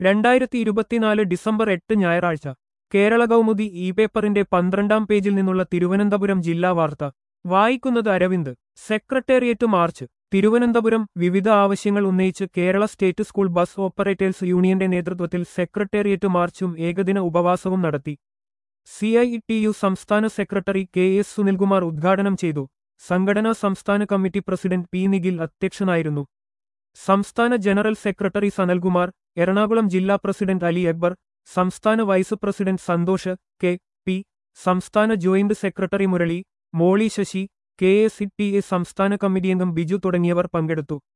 രണ്ടായിരത്തി ഇരുപത്തിനാല് ഡിസംബർ എട്ട് ഞായറാഴ്ച കേരള കൗമുദി ഇ പേപ്പറിന്റെ പന്ത്രണ്ടാം പേജിൽ നിന്നുള്ള തിരുവനന്തപുരം ജില്ലാ വാർത്ത വായിക്കുന്നത് അരവിന്ദ് സെക്രട്ടേറിയറ്റ് മാർച്ച് തിരുവനന്തപുരം വിവിധ ആവശ്യങ്ങൾ ഉന്നയിച്ച് Kerala state school bus operators യൂണിയന്റെ നേതൃത്വത്തിൽ സെക്രട്ടേറിയറ്റ് മാർച്ചും ഏകദിന ഉപവാസവും നടത്തി സി ഐ ടി യു സംസ്ഥാന സെക്രട്ടറി കെ എസ് സുനിൽകുമാർ ഉദ്ഘാടനം ചെയ്തു സംഘടനാ സംസ്ഥാന കമ്മിറ്റി പ്രസിഡന്റ് പി നിഖിൽ അധ്യക്ഷനായിരുന്നു സംസ്ഥാന ജനറൽ സെക്രട്ടറി സനൽകുമാർ എറണാകുളം ജില്ലാ പ്രസിഡന്റ് അലി അക്ബർ സംസ്ഥാന vice president Santhosh K P സംസ്ഥാന joint secretary Murali Molly Sasi K S T A സംസ്ഥാന കമ്മിറ്റി അംഗം ബിജു തുടങ്ങിയവർ പങ്കെടുത്തു